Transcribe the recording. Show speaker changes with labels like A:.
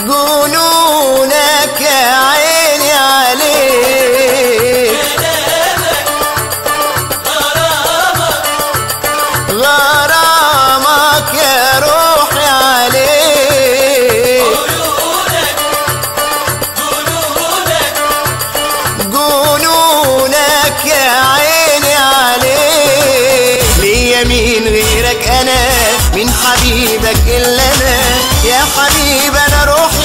A: جنونك يا عيني عليك غرامك يا روحي عليك جنونك يا عيني عليك ليا مين غيرك انا من حبيبك الا انا يا حبيب انا روحي